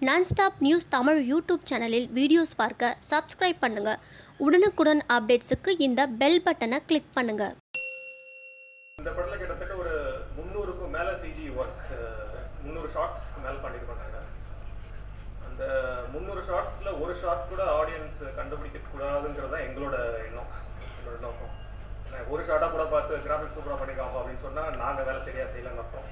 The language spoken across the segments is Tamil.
நான்ஸ்டாப் நியூஸ் தமிழ் யூடியூப் சேனலில் வீடியோஸ் பார்க்க சப்ஸ்கிரைப் பண்ணுங்க உடனுக்குடன் அப்டேட்ஸுக்கு இந்த பெல் பட்டனை கிளிக் பண்ணுங்க இந்த படத்தில் கிட்டத்தட்ட ஒரு முந்நூறுக்கும் மேலே சிஜி ஒர்க் முந்நூறு ஷார்ட்ஸ் மேலே பண்ணியிருக்கோம் நாங்கள் அந்த முந்நூறு ஷார்ட்ஸில் ஒரு ஷார்ட் கூட ஆடியன்ஸ் கண்டுபிடிக்க கூடாதுங்கிறது தான் எங்களோட எண்ணம் எங்களோட நோக்கம் நான் ஒரு ஷார்ட்டாக கூட பார்த்து கிராஃபிக்ஸ் சூப்பராக பண்ணிக்காமோ அப்படின்னு சொன்னால் நாங்கள் வேலை சரியாக செய்யலன்னு அர்த்தம்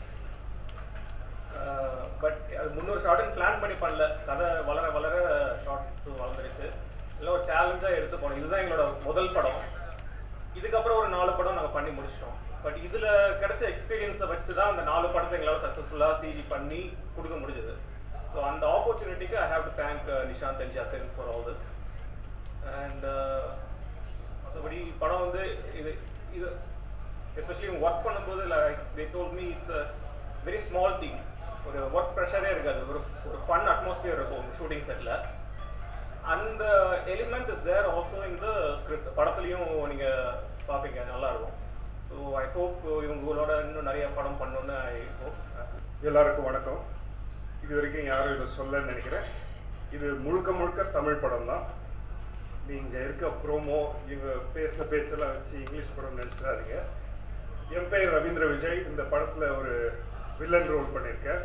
பட் அது முந்நூறு ஷார்ட்டுன்னு பிளான் பண்ணி பண்ணல கதை வளர வளர ஷார்ட் வளர்ந்துருச்சு இல்லை ஒரு சேலஞ்சாக எடுத்து போனோம் இதுதான் எங்களோட முதல் படம் இதுக்கப்புறம் ஒரு நாலு படம் நாங்கள் பண்ணி முடிச்சிட்டோம் பட் இதில் கிடைச்ச எக்ஸ்பீரியன்ஸை வச்சு தான் அந்த நாலு படத்தை எங்களால் சக்ஸஸ்ஃபுல்லாக சிஜி பண்ணி கொடுக்க முடிஞ்சது ஸோ அந்த ஆப்பர்ச்சுனிட்டிக்கு I have to thank Nishanth and Jathin for all this and மற்றபடி படம் வந்து இது இது எஸ்பெஷலி ஒர்க் பண்ணும்போது like they told me it's a very small thing ஒரு ஒர்க் ப்ரெஷரே இருக்காது ஒரு ஒரு ஃபன் அட்மாஸ்பியர் இருக்கும் ஷூட்டிங் செட்டில் அந்த element is there also in the script படத்துலையும் நீங்கள் பார்ப்பீங்க நல்லா இருக்கும் ஸோ ஐ ஹோப் இவங்களோட இன்னும் நிறைய படம் பண்ணணும்னு ஐ ஹோப் எல்லாருக்கும் வணக்கம் இது வரைக்கும் யாரும் இதை சொல்லன்னு நினைக்கிறேன் இது முழுக்க முழுக்க தமிழ் படம் தான் நீங்கள் இருக்க ப்ரோமோ இவங்க பேசின பேச்செல்லாம் வச்சு இங்கிலீஷ் படம் நினச்சிடாதீங்க என் பெயர் ரவீந்திர விஜய் இந்த படத்தில் ஒரு வில்லன் ரோல் பண்ணியிருக்கேன்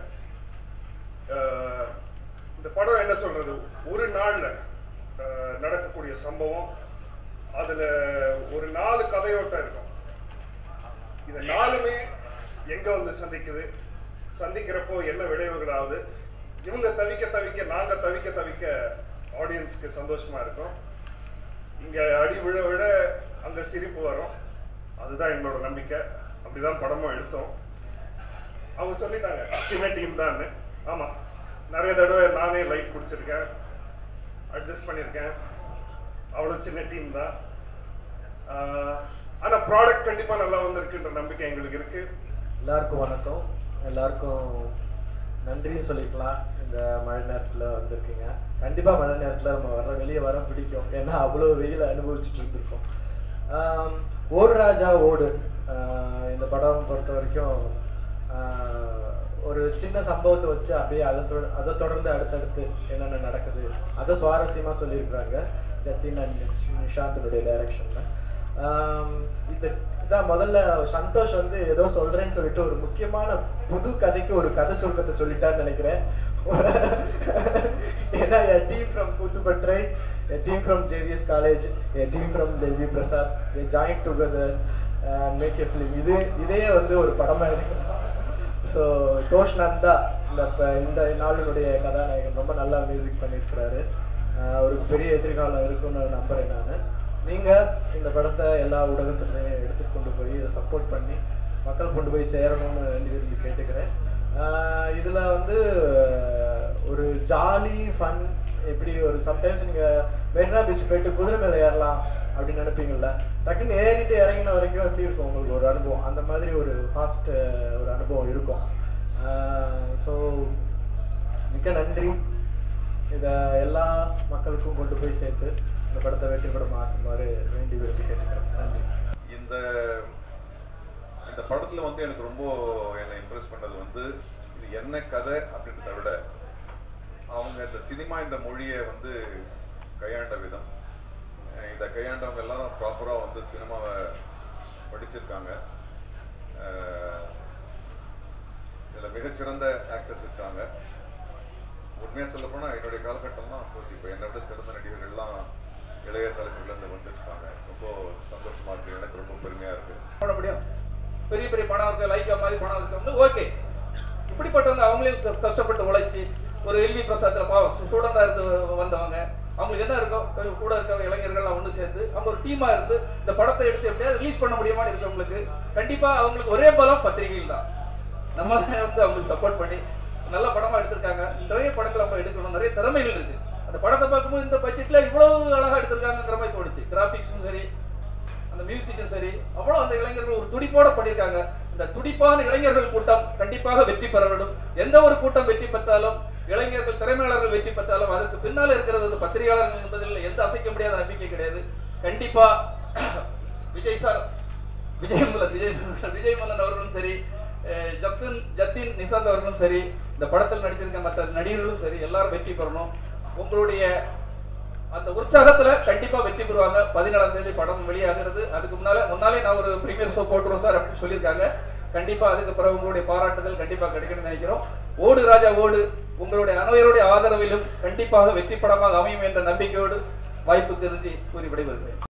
அஹ், இந்த படம் என்ன சொல்கிறது ஒரு நாளில் நடக்கக்கூடிய சம்பவம் அதில் ஒரு நாலு கதையோட்டம் இருக்கும் இது நாலுமே எங்க வந்து சந்திக்குது சந்திக்கிறப்போ என்ன விளைவுகள் ஆகுது இவங்க தவிக்க தவிக்க நாங்க தவிக்க தவிக்க ஆடியன்ஸ்க்கு சந்தோஷமா இருக்கும் இங்க அடி விழ விழ அங்க சிரிப்பு வரும் அதுதான் எங்களோட நம்பிக்கை அப்படிதான் படமும் எடுத்தோம் அவங்க சொல்லிட்டாங்க சின்ன டீம் தான் ஆமா நிறைய தடவை நானே லைட் பிடிச்சிருக்கேன் அட்ஜஸ்ட் பண்ணியிருக்கேன் அவ்வளோ சின்ன டீம் தான் ஆஹ், ஆனா ப்ராடக்ட் கண்டிப்பா நல்லா வந்திருக்குன்ற நம்பிக்கை எங்களுக்கு இருக்கு எல்லாருக்கும் வணக்கம் எல்லாருக்கும் நன்றியும் சொல்லிக்கலாம் இந்த மழை நேரத்தில் வந்திருக்கீங்க கண்டிப்பாக மழை நேரத்தில் நம்ம வர வெளியே வர பிடிக்கும் ஏன்னா அவ்வளோ வெயில் அனுபவிச்சுட்டு இருந்திருக்கோம் ஆம், ஓடு ராஜா ஓடு ஆஹ் இந்த படம் பொறுத்த வரைக்கும் ஆஹ் ஒரு சின்ன சம்பவத்தை வச்சு அப்படியே அதை தொட- அதை தொடர்ந்து அடுத்தடுத்து என்னென்ன நடக்குது அதை சுவாரஸ்யமாக சொல்லியிருக்கிறாங்க ஜத்தின் அண்ட் நிஷாந்தனுடைய டைரக்ஷனில் இது இதான் முதல்ல சந்தோஷ் வந்து ஏதோ சொல்றேன்னு சொல்லிட்டு ஒரு முக்கியமான புது கதைக்கு ஒரு கதை சுருக்கத்தை சொல்லிட்டான்னு நினைக்கிறேன் ஏன்னா a team from Koothupattarai a team from JVS college a team from டெல்வி Prasad a join together make a film இது இதே வந்து ஒரு படமாக எடுக்கலாம் ஸோ தோஷ் நந்தா இந்த ப- இந்த நாளினுடைய கதாநாயகன் ரொம்ப நல்லா மியூசிக் பண்ணியிருக்கிறாரு ஆஹ் அவருக்கு பெரிய எதிர்காலம் இருக்குன்னு நம்புறேன் நான் நீங்கள் இந்த படத்தை எல்லா ஊடகத்துலையும் எடுத்துட்டு கொண்டு போய் இதை சப்போர்ட் பண்ணி மக்கள் கொண்டு போய் சேரணும்னு வேண்டி விரும்பி கேட்டுக்கிறேன் இதில் வந்து ஆஹ் ஒரு ஜாலி ஃபன் எப்படி ஒரு சம்டைம்ஸ் நீங்கள் மெரினா பீச் போயிட்டு குதிரை மேலே ஏறலாம் அப்படின்னு நினைப்பீங்கல்ல டக்குன்னு ஏறிட்டு இறங்கின வரைக்கும் எப்படி இருக்கும் உங்களுக்கு ஒரு அனுபவம் அந்த மாதிரி ஒரு ஃபாஸ்ட் ஒரு அனுபவம் இருக்கும் ஸோ மிக்க நன்றி இதை எல்லா மக்களுக்கும் கொண்டு போய் சேர்த்து இந்த படத்தை வெற்றி படம் ஆக்குமாறு வேண்டி விரும்பி கேட்டுக்கிறேன் நன்றி இந்த இந்த படத்துல வந்து எனக்கு ரொம்ப என்னை இம்ப்ரெஸ் பண்ணது வந்து இது என்ன கதை அப்படின்றத விட அவங்க இந்த சினிமா என்ற மொழியை வந்து கையாண்ட விதம் அஹ் இதை கையாண்டவங்க எல்லாரும் ப்ராப்பராக வந்து சினிமாவை படிச்சிருக்காங்க அஹ் இதுல மிகச்சிறந்த ஆக்டர்ஸ் இருக்காங்க உண்மையாக சொல்ல போனால் என்னுடைய காலகட்டம்லாம் போச்சு இப்போ என்னை விட சிறந்த நடிகர்கள்லாம் இளைய தலைமுறையிலேருந்து வந்துட்டுருக்காங்க ரொம்ப சந்தோஷமா இருக்கு எனக்கு ரொம்ப பெருமையா இருக்கு பண்ண முடியும் பெரிய பெரிய பணம் இருக்கு லைக்கா மாதிரி பணம் இருக்கவங்க ஓகே இப்படிப்பட்டவங்க அவங்களே க- கஷ்டப்பட்டு உழைச்சி ஒரு எல்வி பிரசாத்தில் பாவம் ஸ்டூடெண்டாக இருந்து வந்தவங்க அவங்களுக்கு என்ன இருக்கோ கொஞ்சம் கூட இருக்க இளைஞர்கள்லாம் ஒன்று சேர்த்து அவங்க ஒரு டீமாக இருந்து இந்த படத்தை எடுத்து எப்படியாவது ரிலீஸ் பண்ண முடியுமான்னு இருக்கவங்களுக்கு கண்டிப்பாக அவங்களுக்கு ஒரே பலம் பத்திரிகைகள் தான் நம்ம தான் வந்து அவங்களுக்கு சப்போர்ட் பண்ணி நல்ல படமாக எடுத்திருக்காங்க நிறைய படங்கள் அவங்க எடுக்கணும் நிறைய திறமைகள் இருக்கு அந்த படத்தை பார்க்கும்போது இந்த பட்ஜெட்டில் இவ்வளவு அழகாக எடுத்திருக்காங்கிற மாதிரி தோணுச்சு கிராஃபிக்ஸும் சரி அந்த மியூசிக்கும் சரி அவ்வளோ அந்த இளைஞர்கள் ஒரு துடிப்போட பண்ணியிருக்காங்க இந்த துடிப்பான இளைஞர்கள் கூட்டம் கண்டிப்பாக வெற்றி பெற வேண்டும் எந்த ஒரு கூட்டம் வெற்றி பெற்றாலும் இளைஞர்கள் திறமையாளர்கள் வெற்றி பெற்றாலும் அதற்கு பின்னால் இருக்கிறது வந்து பத்திரிகையாளர்கள் என்பதில் எந்த அசைக்க முடியாத நம்பிக்கை கிடையாது கண்டிப்பா விஜய் சார் விஜய் மல்லன் விஜய் சார் விஜய் மல்லன் அவர்களும் சரி அஹ் ஜத்தின் ஜத்தின் நிசாந்த் அவர்களும் சரி இந்த படத்தில் நடிச்சிருக்க மற்ற நடிகர்களும் சரி எல்லாரும் வெற்றி பெறணும் உங்களுடைய அந்த உற்சாகத்துல கண்டிப்பா வெற்றி பெறுவாங்க பதினேழாம் தேதி படம் வெளியாகிறது அதுக்கு முன்னால முன்னாலே நான் ஒரு பிரீமியர் ஷோ போட்டுருவோம் சார் அப்படின்னு சொல்லியிருக்காங்க கண்டிப்பா அதுக்கு பிறகு உங்களுடைய பாராட்டுதல் கண்டிப்பா கிடைக்கணும்னு நினைக்கிறோம் ஓடு ராஜா ஓடு உங்களுடைய அனைவருடைய ஆதரவிலும் கண்டிப்பாக வெற்றி படமாக அமையும் என்ற நம்பிக்கையோடு வாய்ப்புக்கு நன்றி கூறி விடைபெறுகிறேன்